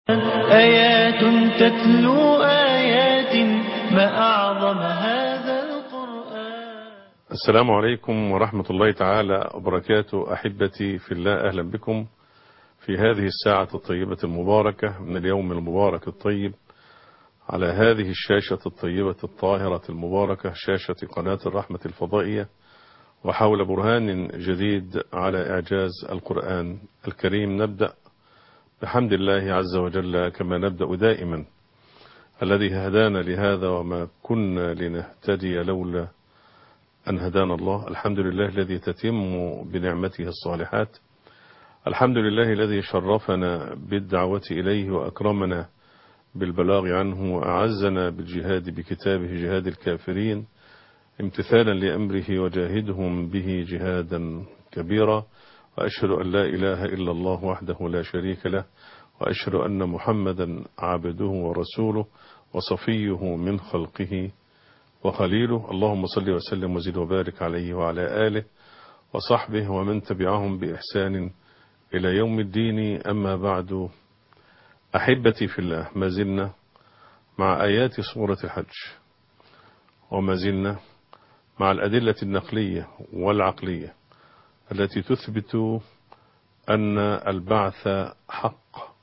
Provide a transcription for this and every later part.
آيات تتلو آيات ما أعظم هذا القرآن السلام عليكم ورحمة الله تعالى وبركاته أحبتي في الله أهلا بكم في هذه الساعة الطيبة المباركة من اليوم المبارك الطيب على هذه الشاشة الطيبة الطاهرة المباركة شاشة قناة الرحمة الفضائية وحول برهان جديد على إعجاز القرآن الكريم نبدأ بحمد الله عز وجل كما نبدأ دائما الذي هدانا لهذا وما كنا لنهتدي لولا أن هدانا الله الحمد لله الذي تتم بنعمته الصالحات الحمد لله الذي شرفنا بالدعوة إليه وأكرمنا بالبلاغ عنه وأعزنا بالجهاد بكتابه جهاد الكافرين امتثالا لأمره وجاهدهم به جهادا كبيرا وأشهد أن لا إله إلا الله وحده لا شريك له وأشهد أن محمدا عبده ورسوله وصفيه من خلقه وخليله اللهم صل وسلم وزد وبارك عليه وعلى آله وصحبه ومن تبعهم بإحسان إلى يوم الدين أما بعد أحبتي في الله ما زلنا مع آيات سورة الحج وما زلنا مع الأدلة النقلية والعقلية التي تثبت أن البعث حق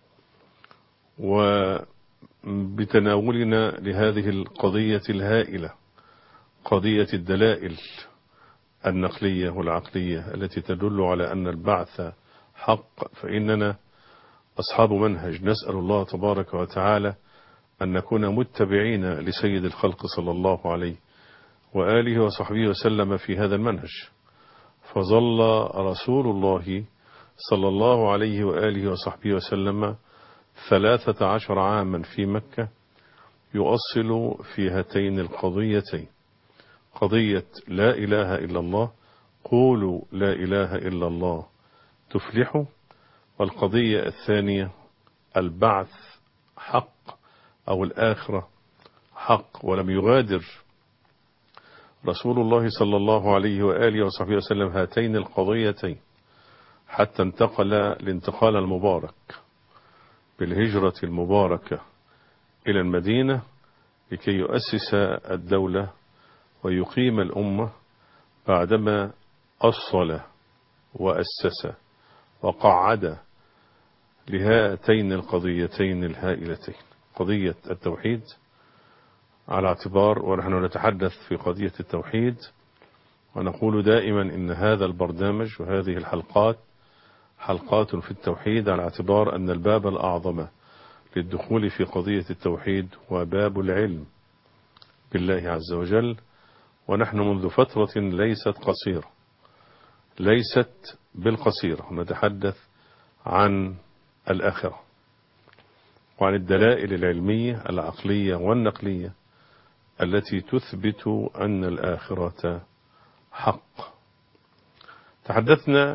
وبتناولنا لهذه القضية الهائلة قضية الدلائل النقلية والعقلية التي تدل على أن البعث حق فإننا أصحاب منهج نسأل الله تبارك وتعالى أن نكون متبعين لسيد الخلق صلى الله عليه وآله وصحبه وسلم في هذا المنهج فظل رسول الله صلى الله عليه وآله وصحبه وسلم ثلاثة عشر عاما في مكة يؤصل في هاتين القضيتين قضية لا إله إلا الله قولوا لا إله إلا الله تفلحوا والقضية الثانية البعث حق أو الآخرة حق ولم يغادر رسول الله صلى الله عليه وآله وصحبه وسلم هاتين القضيتين حتى انتقل الانتقال المبارك بالهجرة المباركة إلى المدينة لكي يؤسس الدولة ويقيم الأمة بعدما أصل وأسس وقعد لهاتين القضيتين الهائلتين قضية التوحيد على اعتبار ونحن نتحدث في قضية التوحيد ونقول دائما إن هذا البرنامج وهذه الحلقات حلقات في التوحيد على اعتبار أن الباب الأعظم للدخول في قضية التوحيد وباب العلم بالله عز وجل ونحن منذ فترة ليست قصيرة ليست بالقصيرة نتحدث عن الآخرة وعن الدلائل العلمية العقلية والنقلية التي تثبت أن الآخرة حق تحدثنا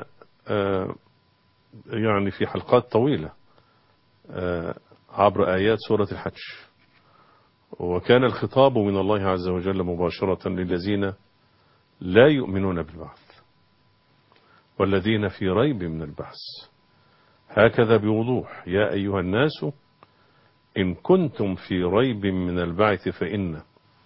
يعني في حلقات طويلة عبر آيات سورة الحج وكان الخطاب من الله عز وجل مباشرة للذين لا يؤمنون بالبعث والذين في ريب من البعث هكذا بوضوح يا أيها الناس إن كنتم في ريب من البعث فإن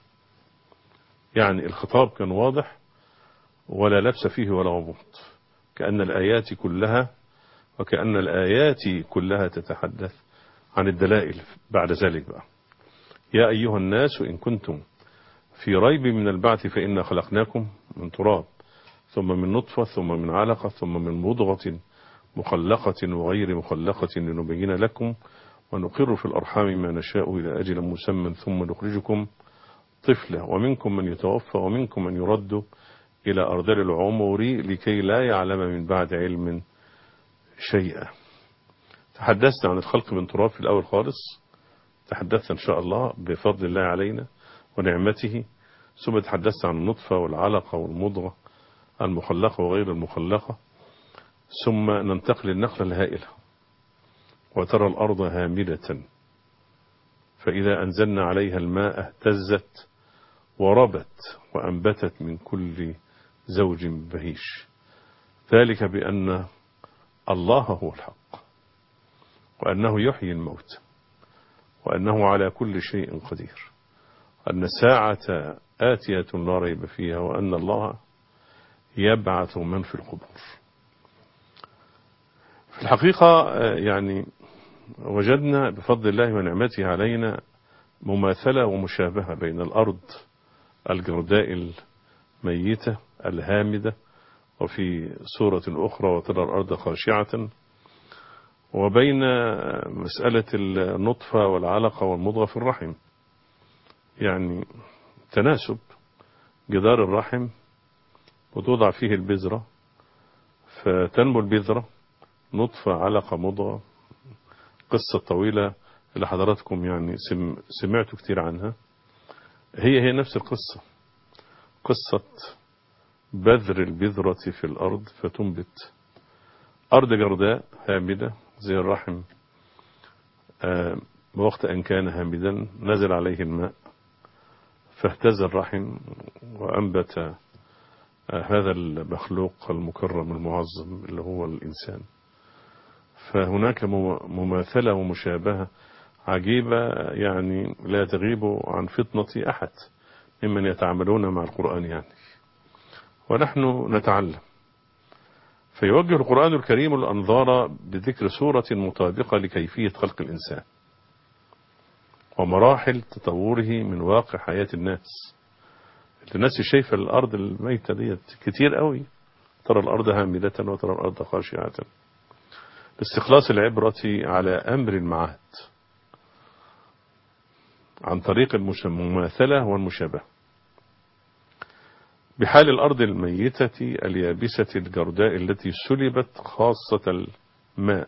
يعني الخطاب كان واضح ولا لبس فيه ولا غموض كأن الآيات كلها وكأن الآيات كلها تتحدث عن الدلائل بعد ذلك بقى يا أيها الناس إن كنتم في ريب من البعث فإنا خلقناكم من تراب ثم من نطفة ثم من علقة ثم من مضغة مخلقة وغير مخلقة لنبين لكم ونقر في الأرحام ما نشاء إلى أجل مسمى ثم نخرجكم طفلة ومنكم من يتوفى ومنكم من يرد إلى أرذل العمر لكي لا يعلم من بعد علم شيئا تحدثنا عن الخلق من تراب في الأول خالص تحدثنا إن شاء الله بفضل الله علينا ونعمته ثم تحدثنا عن النطفة والعلقة والمضغة المخلقة وغير المخلقة ثم ننتقل للنقلة الهائلة وترى الأرض هامدة فإذا أنزلنا عليها الماء اهتزت وربت وأنبتت من كل زوج بهيش ذلك بأن الله هو الحق وأنه يحيي الموت وأنه على كل شيء قدير أن الساعة آتية لا ريب فيها وأن الله يبعث من في القبور في الحقيقة يعني وجدنا بفضل الله ونعمته علينا مماثلة ومشابهة بين الأرض الجرداء الميتة الهامدة وفي سورة أخرى وترى الأرض خاشعة وبين مسألة النطفة والعلقة والمضغة في الرحم يعني تناسب جدار الرحم وتوضع فيه البذرة فتنمو البذرة نطفة علقة مضغة قصة طويلة اللي حضراتكم يعني سمعتوا كتير عنها هي هي نفس القصة قصة بذر البذرة في الأرض فتنبت أرض جرداء هامدة زي الرحم وقت أن كان هامدا نزل عليه الماء فاهتز الرحم وأنبت هذا المخلوق المكرم المعظم اللي هو الإنسان فهناك مماثلة ومشابهة عجيبة يعني لا تغيب عن فطنة أحد ممن يتعاملون مع القرآن يعني ونحن نتعلم فيوجه القرآن الكريم الأنظار بذكر سورة مطابقة لكيفية خلق الإنسان ومراحل تطوره من واقع حياة الناس الناس شايفة الأرض الميتة ديت كتير قوي ترى الأرض هامدة وترى الأرض خاشعة لاستخلاص العبرة على أمر المعاد عن طريق المماثلة والمشابهة بحال الأرض الميتة اليابسة الجرداء التي سلبت خاصة الماء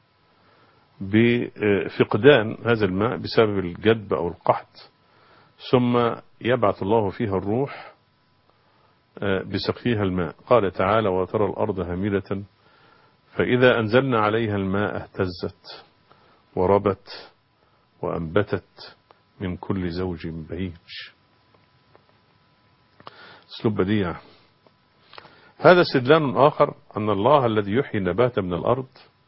بفقدان هذا الماء بسبب الجدب أو القحط ثم يبعث الله فيها الروح بسقيها الماء قال تعالى وترى الأرض هامدة فإذا أنزلنا عليها الماء اهتزت وربت وأنبتت من كل زوج بهيج اسلوب بديع هذا استدلال آخر أن الله الذي يحيي النبات من الأرض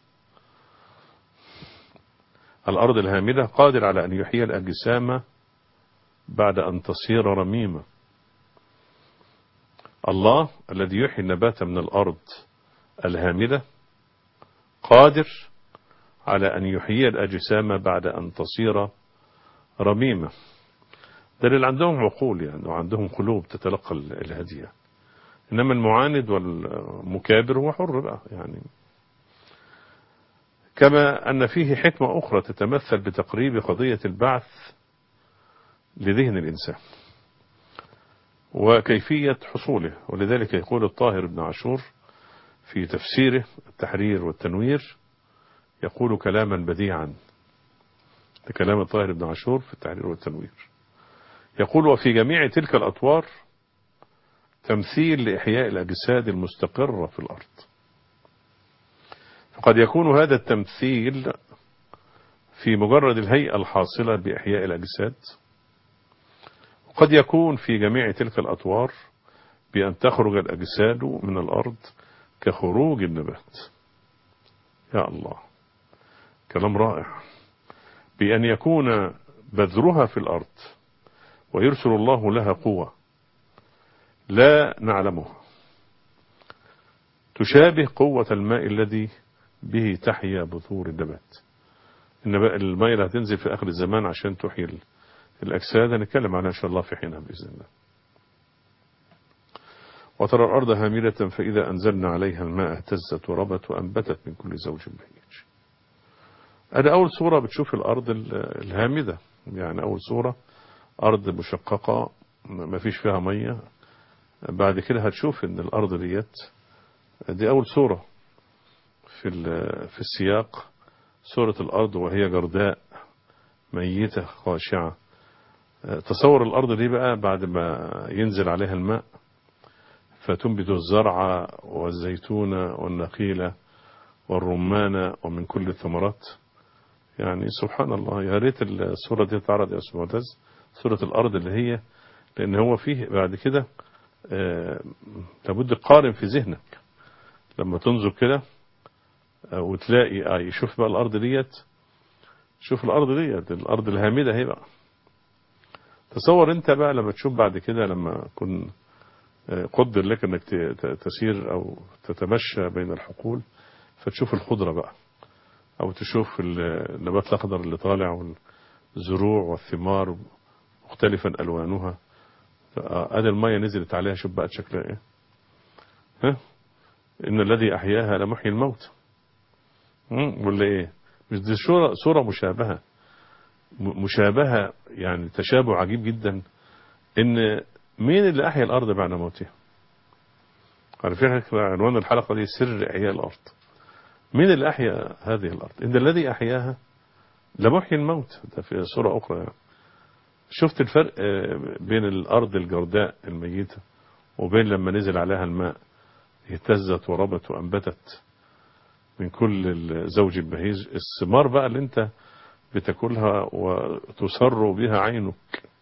الأرض الهامدة قادر على أن يحيي الأجسام بعد أن تصير رميمة الله الذي يحيي النبات من الأرض الهامدة قادر على أن يحيي الأجسام بعد أن تصير رميمة ده اللي عندهم عقول يعني وعندهم قلوب تتلقى الهدية إنما المعاند والمكابر هو حر بقى يعني كما أن فيه حكمة أخرى تتمثل بتقريب قضية البعث لذهن الإنسان وكيفية حصوله ولذلك يقول الطاهر بن عاشور في تفسيره التحرير والتنوير يقول كلاما بديعا كلام الطاهر بن عاشور في التحرير والتنوير يقول وفي جميع تلك الأطوار تمثيل لإحياء الأجساد المستقرة في الأرض فقد يكون هذا التمثيل في مجرد الهيئة الحاصلة بإحياء الأجساد وقد يكون في جميع تلك الأطوار بأن تخرج الأجساد من الأرض كخروج النبات يا الله كلام رائع بأن يكون بذرها في الأرض ويرسل الله لها قوة لا نعلمها تشابه قوة الماء الذي به تحيا بذور النبات الماء اللي هتنزل في آخر الزمان عشان تحيي الأجساد هنتكلم عنها إن شاء الله في حينها بإذن الله وترى الأرض هامدة فإذا أنزلنا عليها الماء اهتزت وربت وأنبتت من كل زوج بهيج هذا أول صورة بتشوف الأرض الهامدة يعني أول صورة أرض مشققة ما فيش فيها مية بعد كده هتشوف ان الأرض ديت دي أول صورة في في السياق صورة الأرض وهي جرداء ميتة خاشعة تصور الأرض دي بقى بعد ما ينزل عليها الماء فتنبت الزرع والزيتون والنخيل والرمان ومن كل الثمرات يعني سبحان الله يا ريت الصورة دي تعرض يا أستاذ معتز صورة الأرض اللي هي لأن هو فيه بعد كده آه لابد تقارن في ذهنك لما تنظر كده آه وتلاقي آه يشوف بقى الأرض ديت شوف الأرض دي الأرض الهامدة هي بقى تصور انت بقى لما تشوف بعد كده لما كن قدر لك انك تسير او تتمشى بين الحقول فتشوف الخضرة بقى او تشوف النبات الاخضر اللي طالع والزروع والثمار مختلفا الوانها ادي المية نزلت عليها شوف بقى شكلها ايه ها ان الذي احياها لمحيي الموت ولا ايه مش دي صورة, صورة مشابهة مشابهة يعني تشابه عجيب جدا ان مين اللي احيا الارض بعد موتها عارفين عنوان الحلقة دي سر احياء الارض مين اللي احيا هذه الارض ان الذي احياها لمحيي الموت ده في صورة اخرى يعني. شفت الفرق بين الارض الجرداء الميتة وبين لما نزل عليها الماء اهتزت وربت وانبتت من كل زوج بهيج الثمار بقى اللي انت بتاكلها وتسر بها عينك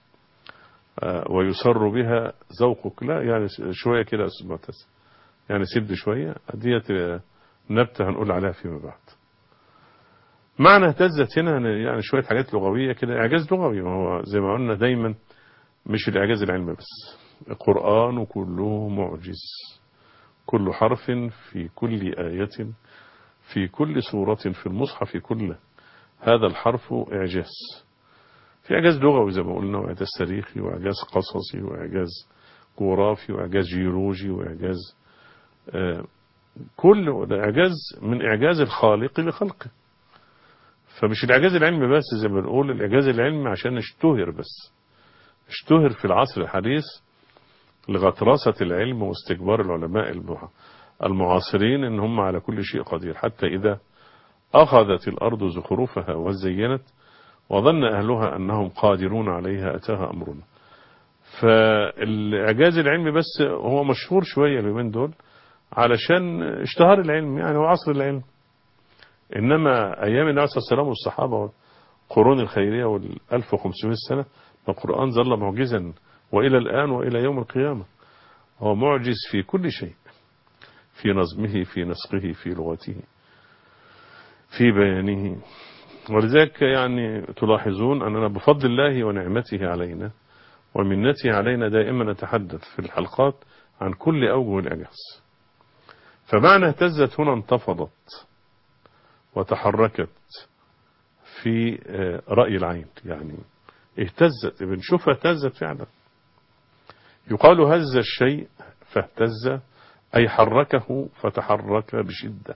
ويسر بها ذوقك لا يعني شوية كده معتز يعني سيب شوية ديت نبتة هنقول عليها فيما بعد معنى اهتزت هنا يعني شوية حاجات لغوية كده إعجاز لغوي ما هو زي ما قلنا دايما مش الإعجاز العلمي بس القرآن كله معجز كل حرف في كل آية في كل سورة في المصحف كله هذا الحرف إعجاز في إعجاز لغوي زي ما قلنا وإعجاز تاريخي وإعجاز قصصي وإعجاز جغرافي وإعجاز جيولوجي وإعجاز آه كل ده إعجاز من إعجاز الخالق لخلقه فمش الإعجاز العلمي بس زي ما بنقول الإعجاز العلمي عشان اشتهر بس اشتهر في العصر الحديث لغطرسة العلم واستكبار العلماء المعاصرين ان هم على كل شيء قدير حتى إذا أخذت الأرض زخرفها وزينت وظن أهلها أنهم قادرون عليها أتاها أمرنا فالإعجاز العلمي بس هو مشهور شوية اليومين دول علشان اشتهر العلم يعني هو عصر العلم إنما أيام النبي صلى الله عليه وسلم والصحابة قرون الخيرية وال 1500 سنة القرآن ظل معجزا وإلى الآن وإلى يوم القيامة هو معجز في كل شيء في نظمه في نسقه في لغته في بيانه ولذلك يعني تلاحظون أننا بفضل الله ونعمته علينا ومنته علينا دائما نتحدث في الحلقات عن كل أوجه الإعجاز فمعنى اهتزت هنا انتفضت وتحركت في رأي العين يعني اهتزت بنشوفها اهتزت فعلا يقال هز الشيء فاهتز أي حركه فتحرك بشدة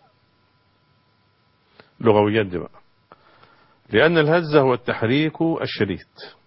لغويات دي بقى لأن الهزة هو التحريك الشديد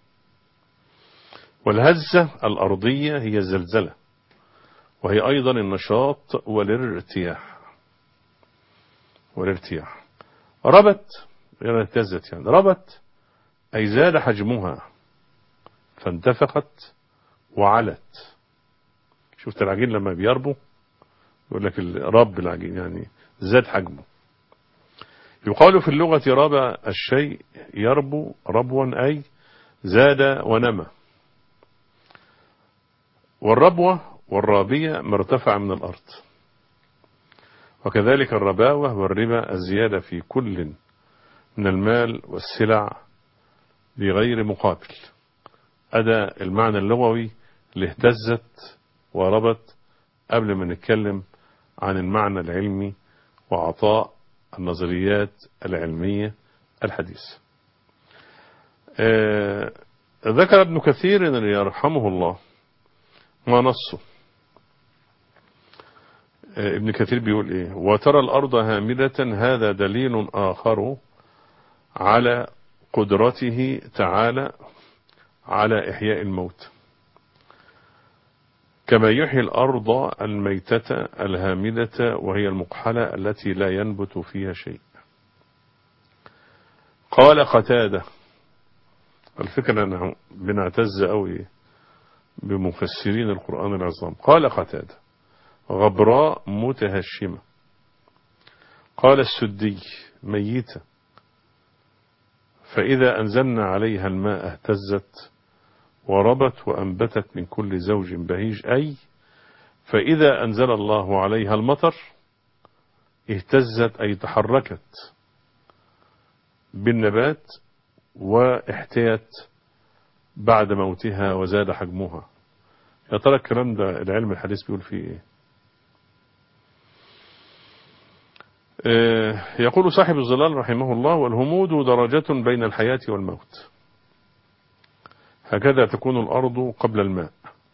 والهزة الأرضية هي الزلزلة وهي أيضا النشاط والارتياح والارتياح ربت يعني اهتزت يعني ربت أي زاد حجمها فانتفخت وعلت شفت العجين لما بيربو يقول لك رب العجين يعني زاد حجمه يقال في اللغة ربى الشيء يربو ربوا أي زاد ونمى والربوة والرابية مرتفع من الأرض وكذلك الرباوة والربا الزيادة في كل من المال والسلع بغير مقابل أدى المعنى اللغوي اللي اهتزت وربت قبل ما نتكلم عن المعنى العلمي وعطاء النظريات العلمية الحديثة آه ذكر ابن كثير يرحمه الله ما نصه آه ابن كثير بيقول ايه وترى الارض هامدة هذا دليل اخر على قدرته تعالى على احياء الموت كما يحيي الأرض الميتة الهامدة وهي المقحلة التي لا ينبت فيها شيء قال قتادة الفكرة أنه بنعتز قوي بمفسرين القرآن العظام قال قتادة غبراء متهشمة قال السدي ميتة فإذا أنزلنا عليها الماء اهتزت وربت وأنبتت من كل زوج بهيج أي فإذا أنزل الله عليها المطر اهتزت أي تحركت بالنبات واحتيت بعد موتها وزاد حجمها يا ترى الكلام ده العلم الحديث بيقول فيه ايه آه، يقول صاحب الظلال رحمه الله والهمود درجة بين الحياة والموت هكذا تكون الأرض قبل الماء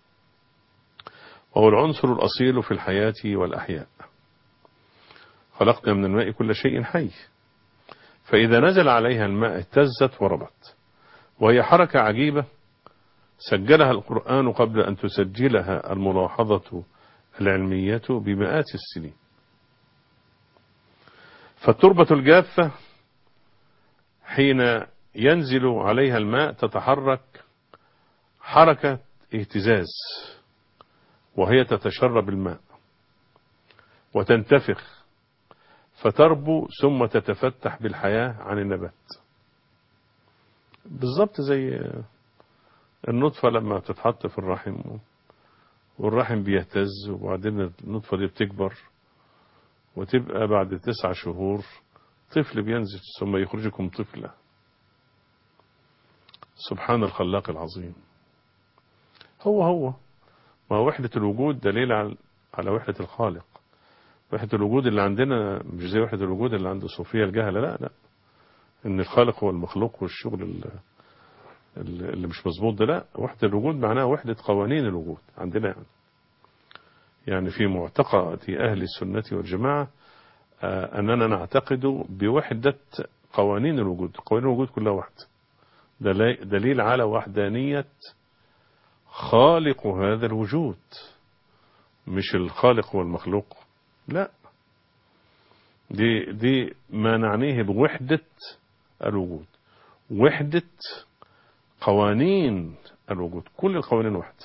وهو العنصر الأصيل في الحياة والأحياء خلقنا من الماء كل شيء حي فإذا نزل عليها الماء اهتزت وربت وهي حركة عجيبة سجلها القرآن قبل أن تسجلها الملاحظة العلمية بمئات السنين فالتربة الجافة حين ينزل عليها الماء تتحرك حركة اهتزاز وهي تتشرب الماء وتنتفخ فتربو ثم تتفتح بالحياة عن النبات بالضبط زي النطفة لما تتحط في الرحم والرحم بيهتز وبعدين النطفة دي بتكبر وتبقى بعد تسع شهور طفل بينزل ثم يخرجكم طفلة سبحان الخلاق العظيم هو هو ما هو وحدة الوجود دليل على على وحدة الخالق وحدة الوجود اللي عندنا مش زي وحدة الوجود اللي عند صوفيا الجهلة لا لا ان الخالق هو المخلوق والشغل ال- ال- اللي مش مظبوط ده لا وحدة الوجود معناها وحدة قوانين الوجود عندنا يعني يعني في معتقد أهل السنة والجماعة آه، أننا نعتقد بوحدة قوانين الوجود قوانين الوجود كلها واحدة دلي- دليل على وحدانية خالق هذا الوجود مش الخالق والمخلوق لا دي دي ما نعنيه بوحدة الوجود وحدة قوانين الوجود كل القوانين واحدة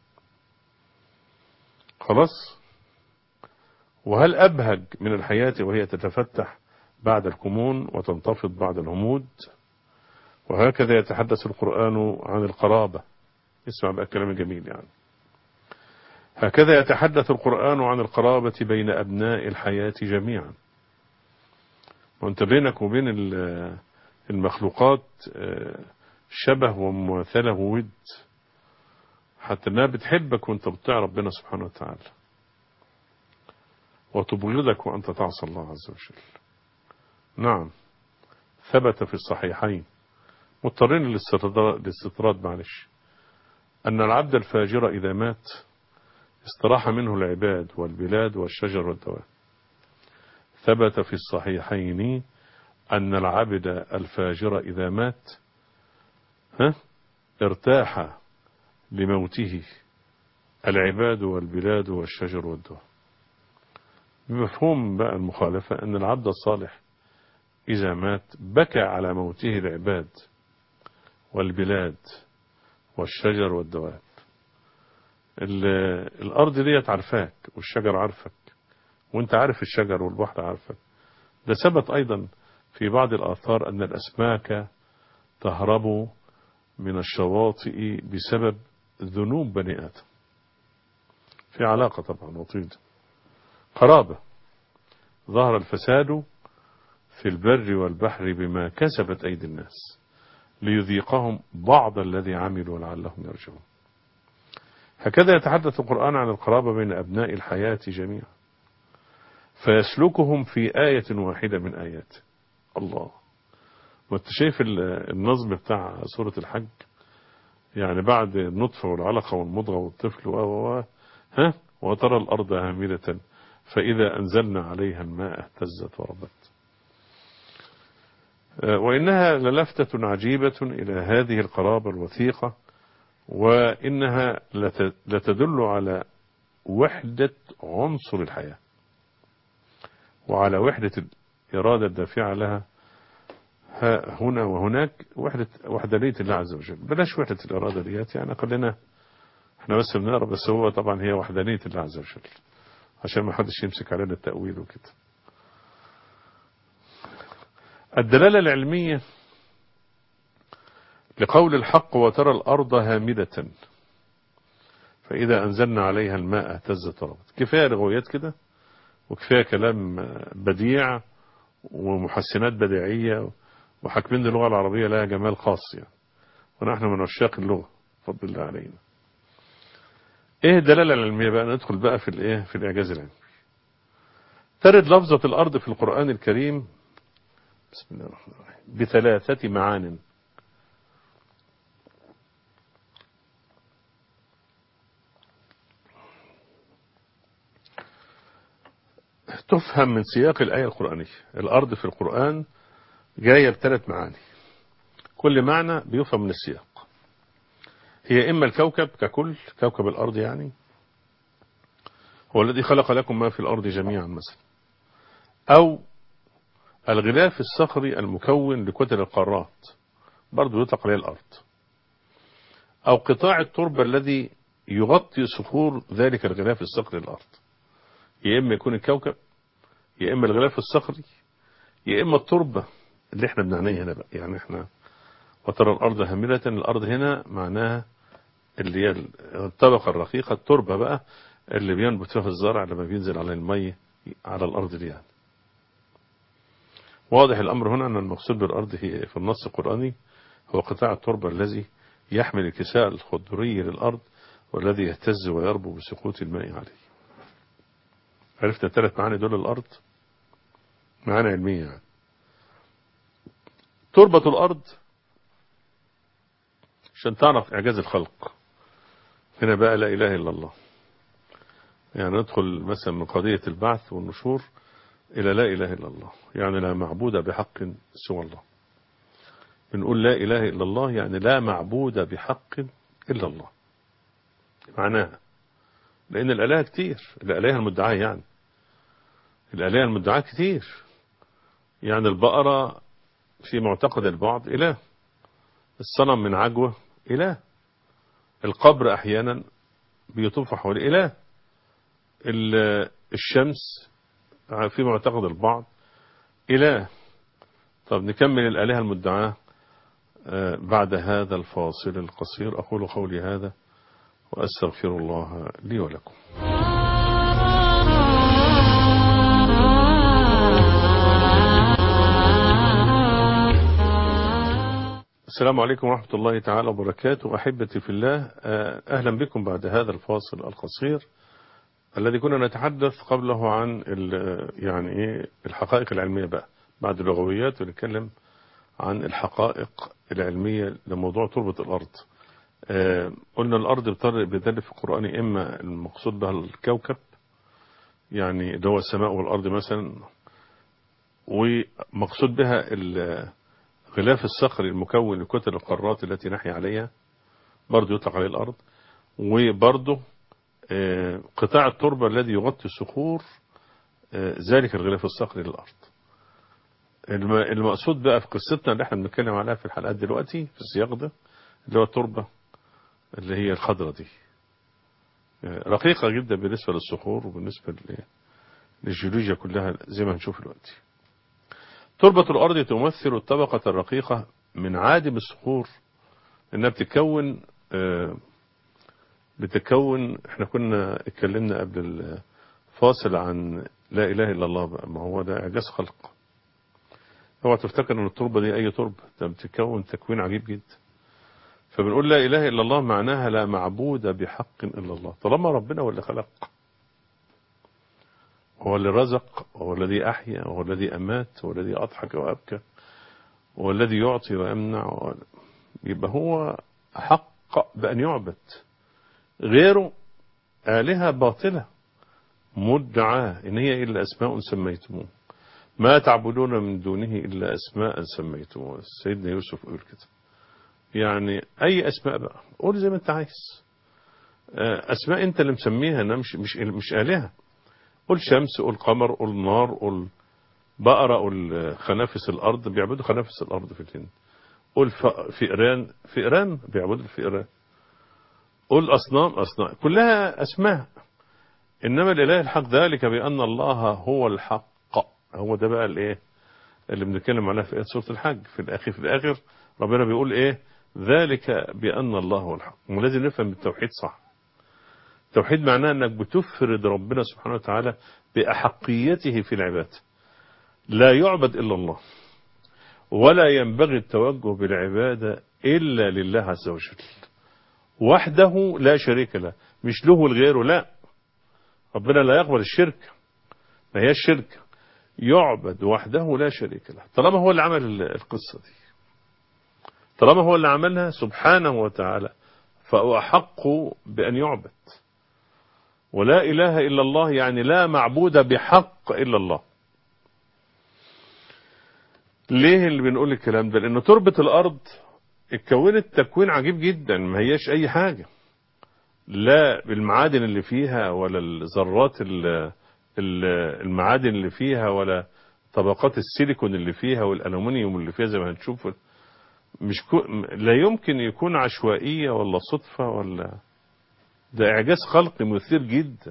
خلاص وهل أبهج من الحياة وهي تتفتح بعد الكمون وتنتفض بعد الهمود وهكذا يتحدث القرآن عن القرابة اسمع بقى الكلام الجميل يعني هكذا يتحدث القرآن عن القرابة بين أبناء الحياة جميعا وانت بينك وبين ال- المخلوقات آه، شبه ومماثلة وود حتى انها بتحبك وانت بتطيع ربنا سبحانه وتعالى وتبغضك وانت تعصى الله عز وجل نعم ثبت في الصحيحين مضطرين للاستطراد للاستطراد معلش أن العبد الفاجر إذا مات استراح منه العباد والبلاد والشجر والدواب ثبت في الصحيحين أن العبد الفاجر إذا مات ها ارتاح لموته العباد والبلاد والشجر والدواب بمفهوم بقى المخالفة أن العبد الصالح إذا مات بكى على موته العباد والبلاد والشجر والدواب ال- الأرض ديت عارفاك والشجر عارفك وانت عارف الشجر والبحر عارفك ده ثبت أيضا في بعض الآثار أن الأسماك تهرب من الشواطئ بسبب ذنوب بني آدم في علاقة طبعا وطيدة قرابة ظهر الفساد في البر والبحر بما كسبت أيدي الناس ليذيقهم بعض الذي عملوا لعلهم يرجعون هكذا يتحدث القرآن عن القرابة بين أبناء الحياة جميعا فيسلكهم في آية واحدة من آيات الله وانت شايف ال- النظم بتاع سورة الحج يعني بعد النطفة والعلقة والمضغة والطفل و و و ها وترى الأرض هامدة فإذا أنزلنا عليها الماء اهتزت وربت آه، وإنها للفتة عجيبة إلى هذه القرابة الوثيقة وإنها لت- لتدل على وحدة عنصر الحياة وعلى وحدة الإرادة الدافعة لها ها- هنا وهناك وحدة وحدانية الله عز وجل بلاش وحدة الإرادة ديت يعني خلينا احنا بس بنقرا بس هو طبعا هي وحدانية الله عز وجل عشان ما حدش يمسك علينا التأويل وكده الدلالة العلمية لقول الحق وترى الأرض هامدة فإذا أنزلنا عليها الماء اهتزت وربت كفاية رغويات كده وكفاية كلام بديع ومحسنات بديعية وحاكمين اللغة العربية لها جمال خاص يعني ونحن من عشاق اللغة فضل الله علينا ايه الدلالة العلمية بقى ندخل بقى في الايه في الاعجاز العلمي ترد لفظة الارض في القرآن الكريم بسم الله الرحمن الرحيم بثلاثة معان تفهم من سياق الآية القرآنية الأرض في القرآن جاية بثلاث معاني كل معنى بيفهم من السياق هي إما الكوكب ككل كوكب الأرض يعني هو الذي خلق لكم ما في الأرض جميعا مثلا أو الغلاف الصخري المكون لكتل القارات برضو يطلق عليه الأرض أو قطاع التربة الذي يغطي صخور ذلك الغلاف الصخري للأرض يا إما يكون الكوكب يا إما الغلاف الصخري يا إما التربة اللي احنا بنعنيه هنا بقى يعني احنا وترى الأرض هاملة الأرض هنا معناها اللي هي الطبقة الرقيقة التربة بقى اللي بينبت فيها الزرع لما بينزل على المية على الأرض دي يعني واضح الأمر هنا أن المقصود بالأرض هي في النص القرآني هو قطاع التربة الذي يحمل الكساء الخضري للأرض والذي يهتز ويربو بسقوط الماء عليه عرفنا ثلاث معاني دول الأرض معاني علمية يعني تربة الأرض عشان تعرف إعجاز الخلق هنا بقى لا إله إلا الله يعني ندخل مثلا من قضية البعث والنشور إلى لا إله إلا الله يعني لا معبود بحق سوى الله بنقول لا إله إلا الله يعني لا معبود بحق إلا الله معناها لأن الآلهة كتير الآلهة المدعاة يعني الآلهة المدعاة كتير يعني البقرة في معتقد البعض إله الصنم من عجوة إله القبر أحيانا بيطوف حول إله الشمس في معتقد البعض إله طب نكمل الآلهة المدعاة بعد هذا الفاصل القصير أقول قولي هذا وأستغفر الله لي ولكم السلام عليكم ورحمة الله تعالى وبركاته أحبتي في الله أهلا بكم بعد هذا الفاصل القصير الذي كنا نتحدث قبله عن يعني إيه الحقائق العلمية بقى بعد اللغويات ونتكلم عن الحقائق العلمية لموضوع تربة الأرض قلنا الأرض بذلك في القرآن إما المقصود بها الكوكب يعني اللي هو السماء والأرض مثلا ومقصود بها الغلاف الصخري المكون لكتل القارات التي نحيا عليها برضه يطلق عليه الأرض وبرضه قطاع التربة الذي يغطي الصخور ذلك الغلاف الصخري للأرض المقصود بقى في قصتنا اللي احنا بنتكلم عليها في الحلقات دلوقتي في السياق ده اللي هو التربة اللي هي الخضرة دي رقيقة جدا بالنسبة للصخور وبالنسبة للجيولوجيا كلها زي ما هنشوف دلوقتي تربة الأرض تمثل الطبقة الرقيقة من عادم الصخور إنها بتكون بتكون احنا كنا اتكلمنا قبل الفاصل عن لا إله إلا الله بقى ما هو ده إعجاز خلق اوعى تفتكر ان التربة دي اي تربة ده بتتكون تكوين عجيب جدا فبنقول لا اله الا الله معناها لا معبود بحق الا الله طالما ربنا هو اللي خلق هو اللي رزق هو الذي احيا هو الذي امات هو الذي اضحك وابكى هو الذي يعطي ويمنع يبقى هو حق بان يعبد غيره آلهة باطلة مدعاة إن هي إلا أسماء سميتموه ما تعبدون من دونه إلا أسماء سميتموها سيدنا يوسف يقول كده يعني أي أسماء بقى قول زي ما أنت عايز أسماء أنت اللي مسميها أنا مش مش مش آلهة قول شمس قول قمر قول نار قول بقرة قول خنافس الأرض بيعبدوا خنافس الأرض في الهند قول فئران فئران بيعبدوا الفئران قول أصنام أصنام كلها أسماء إنما الإله الحق ذلك بأن الله هو الحق هو ده بقى الايه اللي بنتكلم عليها في سورة الحج في الآخر في الآخر ربنا بيقول إيه ذلك بأن الله هو الحق ولازم نفهم التوحيد صح التوحيد معناه أنك بتفرد ربنا سبحانه وتعالى بأحقيته في العباد لا يعبد إلا الله ولا ينبغي التوجه بالعبادة إلا لله عز وجل وحده لا شريك له مش له لغيره لا ربنا لا يقبل الشرك ما هي الشرك يعبد وحده لا شريك له طالما هو اللي عمل القصة دي طالما هو اللي عملها سبحانه وتعالى فهو أحق بأن يعبد ولا إله إلا الله يعني لا معبود بحق إلا الله ليه اللي بنقول الكلام ده لأن تربة الأرض اتكونت تكوين عجيب جدا ما هياش أي حاجة لا بالمعادن اللي فيها ولا الذرات المعادن اللي فيها ولا طبقات السيليكون اللي فيها والألومنيوم اللي فيها زي ما هنشوف مش كو لا يمكن يكون عشوائية ولا صدفة ولا ده إعجاز خلقي مثير جدا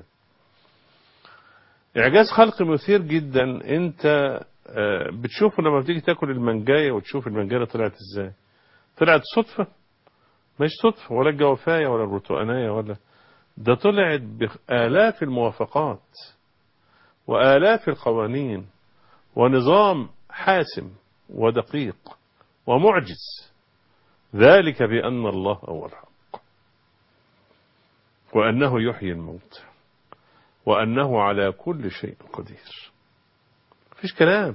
إعجاز خلقي مثير جدا أنت بتشوفه لما بتيجي تاكل المنجاية وتشوف المنجاية طلعت ازاي طلعت صدفة مش صدفة ولا الجوافاية ولا البرتقانية ولا ده طلعت بآلاف الموافقات وآلاف القوانين ونظام حاسم ودقيق ومعجز ذلك بأن الله هو الحق وأنه يحيي الموت وأنه على كل شيء قدير مفيش كلام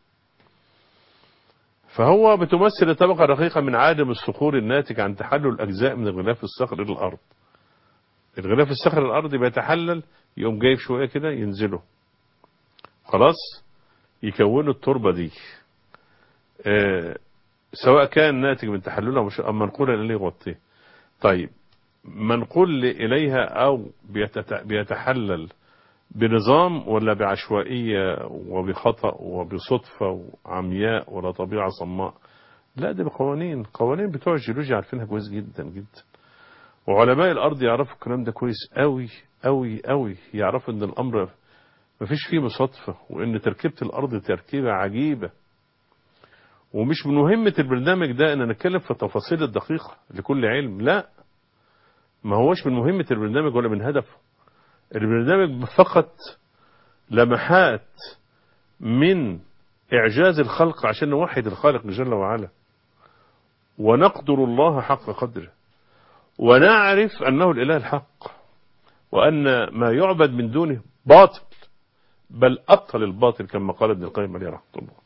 فهو بتمثل طبقة رقيقة من عالم الصخور الناتج عن تحلل أجزاء من الغلاف الصخري للأرض الغلاف الصخري الأرضي بيتحلل يقوم جايب شوية كده ينزله خلاص يكونوا التربة دي آه سواء كان ناتج من تحللها مش أم منقولا إليه يغطيه طيب منقول إليها أو بيتحلل بنظام ولا بعشوائية وبخطأ وبصدفة وعمياء ولا طبيعة صماء لا دي بقوانين قوانين بتوع الجيولوجيا عارفينها كويس جدا جدا وعلماء الأرض يعرفوا الكلام ده كويس قوي قوي قوي يعرفوا ان الأمر مفيش فيه مصادفة وان تركيبة الأرض تركيبة عجيبة ومش من مهمة البرنامج ده ان نتكلم في التفاصيل الدقيقة لكل علم لا ما هوش من مهمة البرنامج ولا من هدفه البرنامج فقط لمحات من إعجاز الخلق عشان نوحد الخالق جل وعلا ونقدر الله حق قدره ونعرف أنه الإله الحق وأن ما يعبد من دونه باطل بل أبطل الباطل كما قال ابن القيم عليه رحمه الله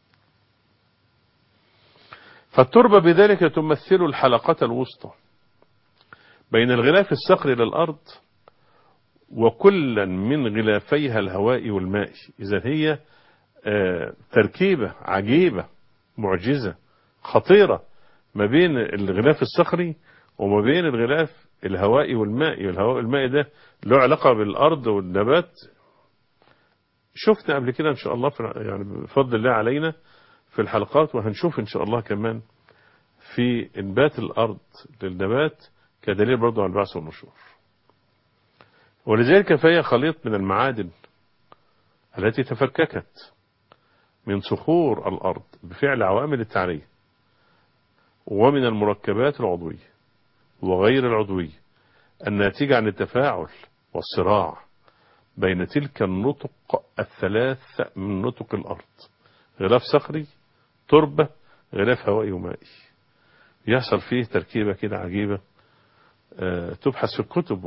فالتربة بذلك تمثل الحلقة الوسطى بين الغلاف الصخري للأرض وكلا من غلافيها الهواء والماء إذا هي تركيبة عجيبة معجزة خطيرة ما بين الغلاف الصخري وما بين الغلاف الهوائي والمائي الهواء والمائي ده له علاقة بالأرض والنبات شفنا قبل كده إن شاء الله يعني بفضل الله علينا في الحلقات وهنشوف إن شاء الله كمان في إنبات الأرض للنبات كدليل برضو على البعث والنشور ولذلك فهي خليط من المعادن التي تفككت من صخور الأرض بفعل عوامل التعرية ومن المركبات العضوية وغير العضوية الناتجة عن التفاعل والصراع بين تلك النطق الثلاث من نطق الأرض غلاف صخري تربة غلاف هوائي ومائي يحصل فيه تركيبة كده عجيبة تبحث في الكتب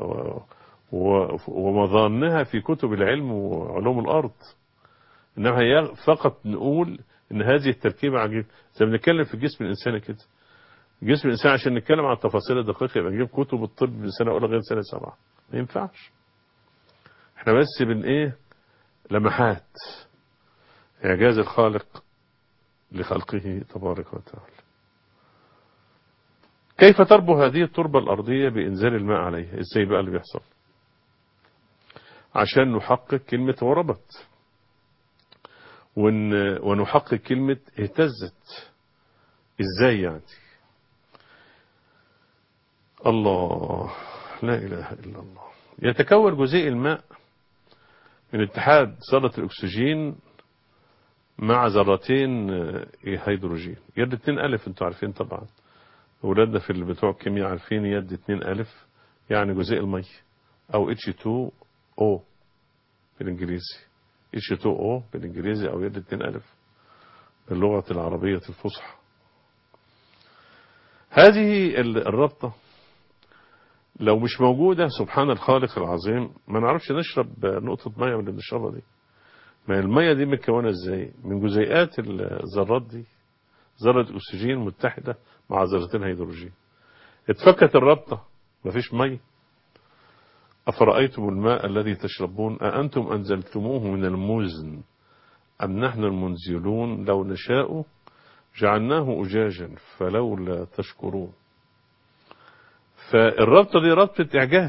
ومظانها في كتب العلم وعلوم الأرض إنما هي فقط نقول إن هذه التركيبة عجيبة زي ما بنتكلم في جسم الإنسان كده جسم الإنسان عشان نتكلم عن التفاصيل الدقيقة يبقى نجيب كتب الطب من سنة أولى غير سنة سبعة ما ينفعش احنا بس بن إيه لمحات إعجاز الخالق لخلقه تبارك وتعالى كيف تربو هذه التربة الأرضية بإنزال الماء عليها إزاي بقى اللي بيحصل عشان نحقق كلمة وربت ون ونحقق كلمة اهتزت ازاي يعني الله لا اله الا الله يتكون جزيء الماء من اتحاد ذرة الاكسجين مع ذرتين هيدروجين يد اتنين الف انتوا عارفين طبعا ولادنا في اللي بتوع الكيمياء عارفين يد اتنين الف يعني جزيء المي او H2O بالانجليزي H2O بالانجليزي او يد اتنين الف باللغة العربية الفصحى هذه الربطة لو مش موجودة سبحان الخالق العظيم ما نعرفش نشرب نقطة مية من اللي بنشربها دي ما المية دي متكونة ازاي من جزيئات الذرات دي ذرة أكسجين متحدة مع ذرتين هيدروجين اتفكت الرابطة مفيش مية أفرأيتم الماء الذي تشربون أأنتم أنزلتموه من المزن أم نحن المنزلون لو نشاء جعلناه أجاجا فلولا تشكرون فالربطة دي ربطة إعجاز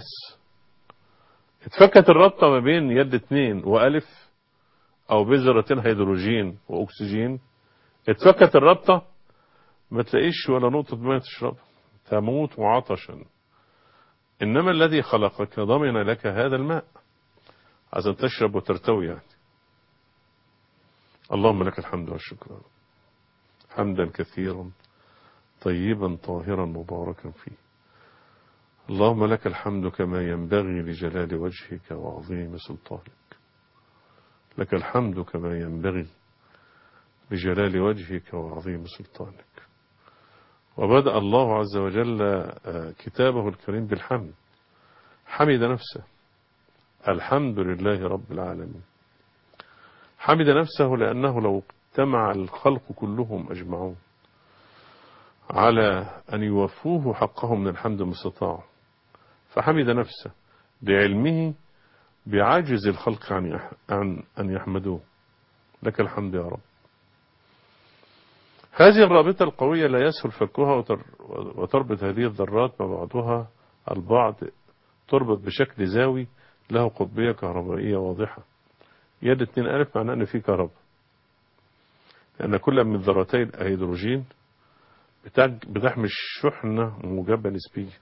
اتفكت الربطة ما بين يد اتنين وألف أو بذرتين هيدروجين وأكسجين اتفكت الربطة ما تلاقيش ولا نقطة ماء تشربها تموت عطشا إنما الذي خلقك ضمن لك هذا الماء عشان تشرب وترتوي يعني اللهم لك الحمد والشكر حمدا كثيرا طيبا طاهرا مباركا فيه اللهم لك الحمد كما ينبغي لجلال وجهك وعظيم سلطانك لك الحمد كما ينبغي لجلال وجهك وعظيم سلطانك وبدأ الله عز وجل كتابه الكريم بالحمد حمد نفسه الحمد لله رب العالمين حمد نفسه لأنه لو اجتمع الخلق كلهم أجمعون على أن يوفوه حقه من الحمد ما استطاعوا فحمد نفسه لعلمه بعجز الخلق عن عن أن يحمدوه لك الحمد يا رب هذه الرابطة القوية لا يسهل فكها وتربط هذه الذرات مع بعضها البعض تربط بشكل زاوي له قطبية كهربائية واضحة يد اتنين ألف معناه أن في كهرباء لأن كل من ذرتي الهيدروجين بتحمل شحنة موجبة نسبية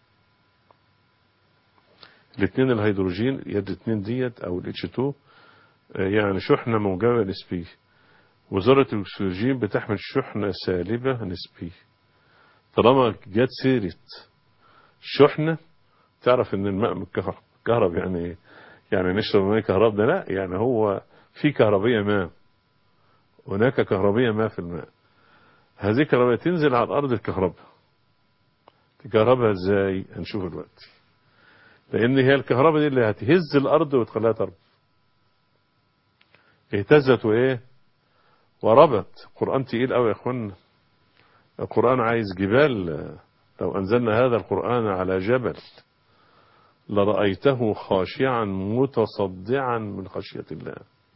الاثنين الهيدروجين يد اتنين ديت او الاتش 2 يعني شحنة موجبة نسبية وذرة الاكسجين بتحمل شحنة سالبة نسبية طالما جت سيرة شحنة تعرف ان الماء متكهرب كهرب يعني ايه يعني نشرب ماء كهرب ده لا يعني هو في كهربية ما هناك كهربية ما في الماء هذه الكهربية تنزل على الارض الكهرباء تكهربها ازاي هنشوف دلوقتي لان هي الكهرباء دي اللي هتهز الارض وتخليها تربط اهتزت وايه وربت قرآن تقيل قوي يا اخوانا القرآن عايز جبال لو انزلنا هذا القرآن على جبل لرأيته خاشعا متصدعا من خشية الله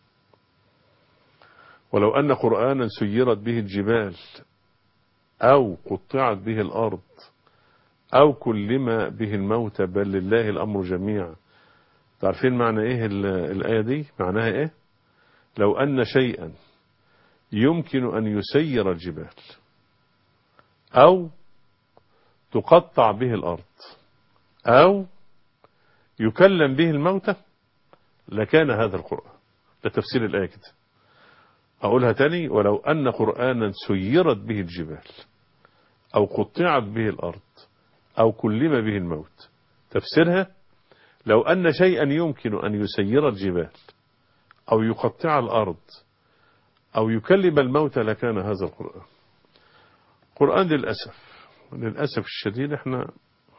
ولو أن قرآنا سيرت به الجبال أو قطعت به الأرض أو كلم به الموت بل لله الأمر جميعا تعرفين معنى إيه الآية دي معناها إيه لو أن شيئا يمكن أن يسير الجبال أو تقطع به الأرض أو يكلم به الموتى لكان هذا القرآن ده تفسير الآية كده أقولها تاني ولو أن قرآنا سيرت به الجبال أو قطعت به الأرض أو كلم به الموت تفسيرها لو أن شيئا يمكن أن يسير الجبال أو يقطع الأرض أو يكلم الموت لكان هذا القرآن القرآن للأسف للأسف الشديد احنا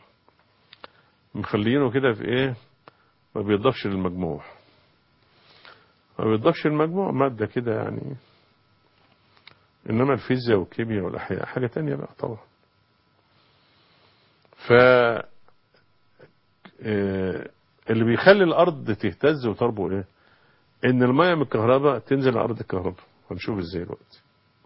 مخلينه كده في ايه ما بيضافش للمجموع ما بيضافش للمجموع مادة كده يعني انما الفيزياء والكيمياء والاحياء حاجة تانية بقى طبعا ف اللي بيخلي الارض تهتز وتربو ايه ان المية من الكهرباء تنزل على ارض الكهرباء هنشوف ازاي دلوقتي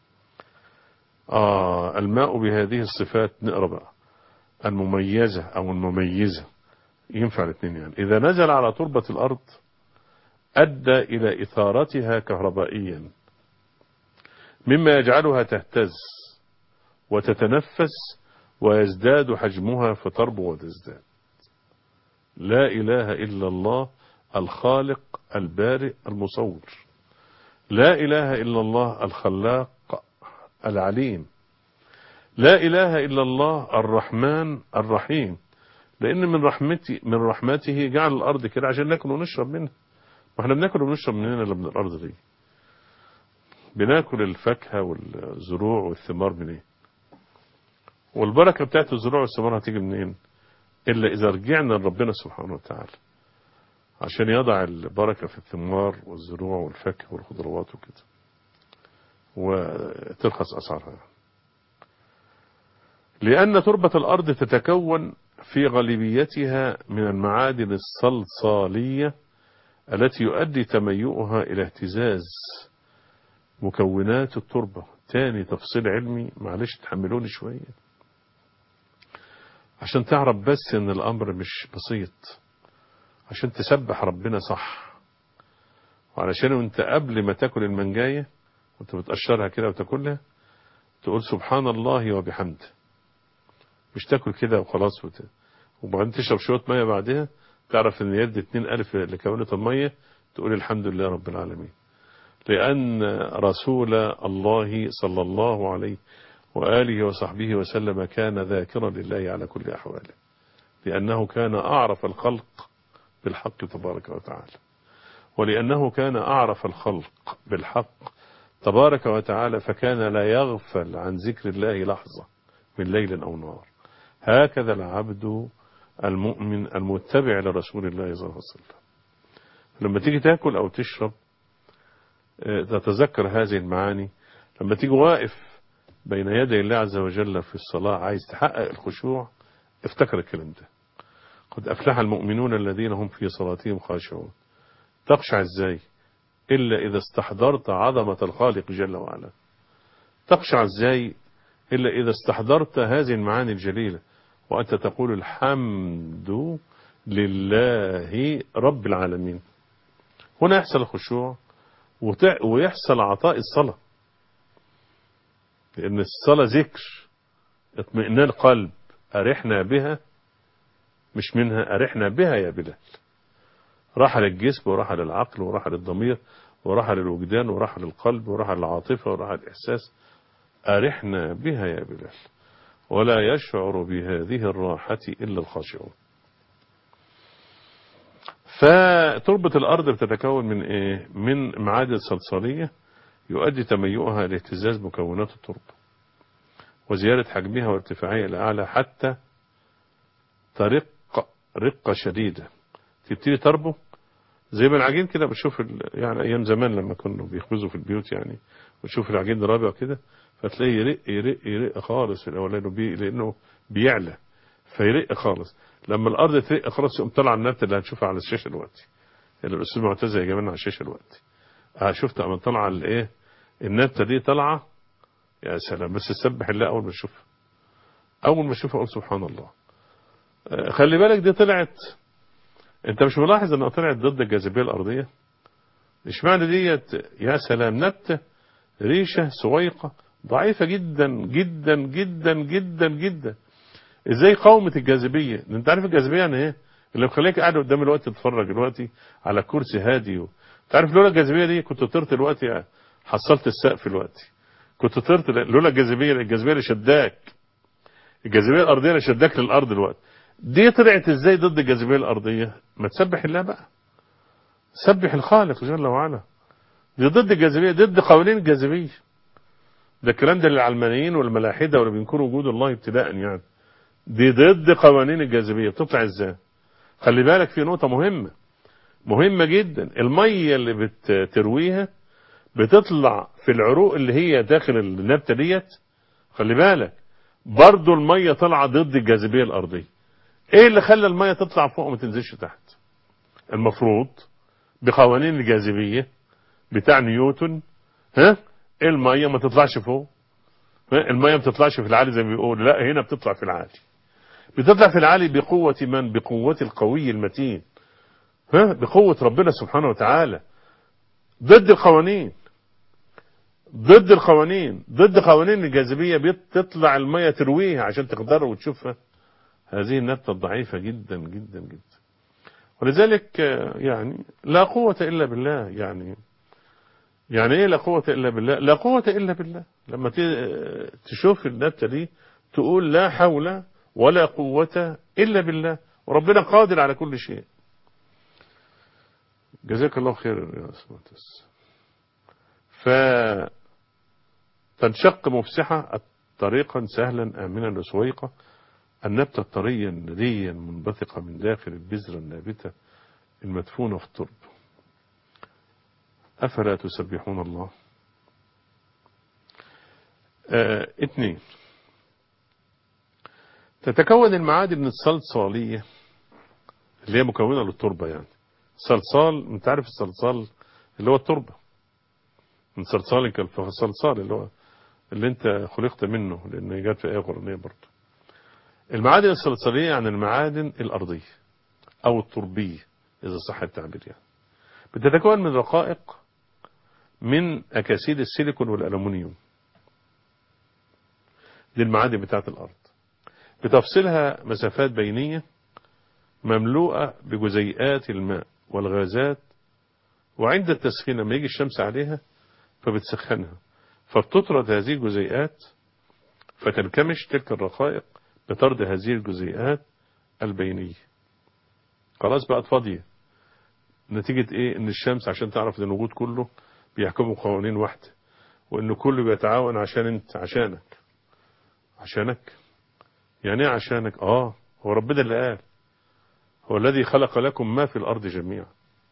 اه الماء بهذه الصفات نقرا بقى المميزة او المميزة ينفع الاثنين يعني اذا نزل على تربة الارض ادى الى اثارتها كهربائيا مما يجعلها تهتز وتتنفس ويزداد حجمها فتربو وتزداد لا إله إلا الله الخالق البارئ المصور لا إله إلا الله الخلاق العليم لا إله إلا الله الرحمن الرحيم لأن من رحمته من رحمته جعل الأرض كده عشان ناكل ونشرب منها ما احنا بناكل ونشرب مننا اللي من الأرض دي بناكل الفاكهة والزروع والثمار منين والبركة بتاعت الزروع والثمار هتيجي منين إلا إذا رجعنا لربنا سبحانه وتعالى عشان يضع البركة في الثمار والزروع والفاكهة والخضروات وكده وترخص أسعارها لأن تربة الأرض تتكون في غالبيتها من المعادن الصلصالية التي يؤدي تميؤها إلى اهتزاز مكونات التربة تاني تفصيل علمي معلش تحملوني شوية عشان تعرف بس ان الامر مش بسيط عشان تسبح ربنا صح وعلشان وانت قبل ما تاكل المنجاية وانت بتقشرها كده وتاكلها تقول سبحان الله وبحمده مش تاكل كده وخلاص وت... وبعدين تشرب شوية مية بعدها تعرف ان يد اتنين ألف اللي كونت المية تقول الحمد لله رب العالمين لأن رسول الله صلى الله عليه وآله وصحبه وسلم كان ذاكرا لله على كل أحواله لأنه كان أعرف الخلق بالحق تبارك وتعالى ولأنه كان أعرف الخلق بالحق تبارك وتعالى فكان لا يغفل عن ذكر الله لحظة من ليل أو نهار هكذا العبد المؤمن المتبع لرسول الله صلى الله عليه وسلم لما تيجي تاكل أو تشرب تتذكر هذه المعاني لما تيجي واقف بين يدي الله عز وجل في الصلاة عايز تحقق الخشوع افتكر الكلام ده قد أفلح المؤمنون الذين هم في صلاتهم خاشعون تخشع ازاي إلا إذا استحضرت عظمة الخالق جل وعلا تخشع ازاي إلا إذا استحضرت هذه المعاني الجليلة وأنت تقول الحمد لله رب العالمين هنا يحصل الخشوع ويحصل عطاء الصلاة لأن الصلاة ذكر اطمئنان قلب أرحنا بها مش منها أرحنا بها يا بلال راحة للجسم وراحة للعقل وراحة للضمير وراحة للوجدان وراحة للقلب وراحة للعاطفة وراحة للإحساس أرحنا بها يا بلال ولا يشعر بهذه الراحة إلا الخاشعون فتربة الأرض بتتكون من إيه؟ من معادن صلصالية يؤدي تميؤها لاهتزاز مكونات التربة وزيادة حجمها وارتفاعها إلى أعلى حتى ترق رقة شديدة تبتدي تربو زي ما العجين كده بتشوف يعني أيام زمان لما كانوا بيخبزوا في البيوت يعني وتشوف العجين رابع كده فتلاقيه يرق يرق يرق خالص في الأولاني بي لأنه بيعلى فيرق خالص لما الأرض ترق خلاص يقوم طلع النبتة اللي هنشوفها على الشاشة دلوقتي اللي الأستاذ معتز يا جماعة على الشاشة دلوقتي اه شفت اما طالعه الايه النبته دي طالعه يا سلام بس تسبح الله اول ما تشوفها اول ما تشوفها قول سبحان الله آه خلي بالك دي طلعت انت مش ملاحظ انها طلعت ضد الجاذبيه الارضيه اشمعنى ديت يا سلام نبته ريشه سويقه ضعيفه جدا جدا جدا جدا جدا ازاي قاومت الجاذبيه انت عارف الجاذبيه يعني ايه اللي مخليك قاعد قدام الوقت تتفرج دلوقتي على كرسي هادي و... تعرف لولا الجاذبيه دي كنت طرت دلوقتي حصلت السقف دلوقتي كنت طرت لولا الجاذبيه الجاذبيه اللي شداك الجاذبيه الارضيه اللي شداك للارض دلوقتي دي طلعت ازاي ضد الجاذبيه الارضيه ما تسبح الله بقى سبح الخالق جل وعلا دي ضد الجاذبيه ضد قوانين الجاذبيه ده الكلام ده للعلمانيين والملاحده واللي بينكروا وجود الله ابتداء يعني دي ضد قوانين الجاذبيه بتطلع ازاي خلي بالك في نقطه مهمه مهمة جدا المية اللي بترويها بتطلع في العروق اللي هي داخل النبتة ديت خلي بالك برضو المية طالعة ضد الجاذبية الأرضية ايه اللي خلى المية تطلع فوق وما تنزلش تحت المفروض بقوانين الجاذبية بتاع نيوتن ها المية ما تطلعش فوق المية ما بتطلعش في العالي زي ما بيقول لا هنا بتطلع في العالي بتطلع في العالي بقوة من بقوة القوي المتين ها بقوة ربنا سبحانه وتعالى ضد القوانين ضد القوانين ضد قوانين الجاذبية بتطلع المية ترويها عشان تقدرها وتشوفها هذه النبتة ضعيفة جدا جدا جدا ولذلك يعني لا قوة إلا بالله يعني يعني ايه لا قوة إلا بالله لا قوة إلا بالله لما تشوف النبتة دي تقول لا حول ولا قوة إلا بالله وربنا قادر على كل شيء جزاك الله خير يا سماتس ف تنشق مفسحة طريقا سهلا آمنا لسويقة النبتة الطرية الندية المنبثقة من داخل البذرة النابتة المدفونة في الترب أفلا تسبحون الله آه اثنين تتكون المعادن الصلصالية اللي هي مكونة للتربة يعني صلصال انت عارف الصلصال اللي هو التربة من صلصال كالصلصال اللي هو اللي انت خلقت منه لان جات في ايه قرآنية برضه المعادن الصلصالية يعني المعادن الأرضية أو التربية إذا صح التعبير يعني بتتكون من رقائق من أكاسيد السيليكون والألمنيوم دي المعادن بتاعة الأرض بتفصلها مسافات بينية مملوءة بجزيئات الماء والغازات وعند التسخين لما يجي الشمس عليها فبتسخنها فبتطرد هذه الجزيئات فتنكمش تلك الرقائق بطرد هذه الجزيئات البينية خلاص بقت فاضية نتيجة ايه ان الشمس عشان تعرف ان الوجود كله بيحكموا قوانين واحدة وان كله بيتعاون عشان انت عشانك عشانك يعني ايه عشانك اه هو ربنا اللي قال هو الذي خلق لكم ما في الارض جميعا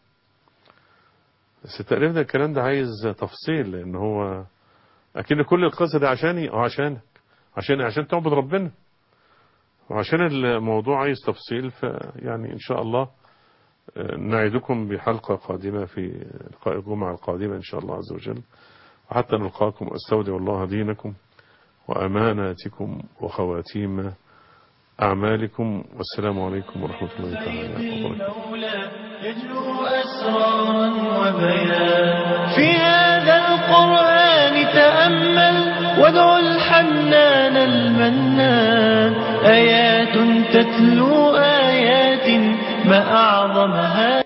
بس تقريبا الكلام ده عايز تفصيل لان هو اكيد كل القصة ده عشاني اه عشانك عشان عشان تعبد ربنا وعشان الموضوع عايز تفصيل فيعني إن شاء الله نعدكم بحلقة قادمة في لقاء الجمعة القادمة إن شاء الله عز وجل وحتى نلقاكم أستودع الله دينكم وأماناتكم وخواتيم أعمالكم والسلام عليكم ورحمة الله تعالى وبركاته يجلو أسرارا وبيان في هذا القرآن تأمل وادع الحنان المنان آيات تتلو آيات ما أعظمها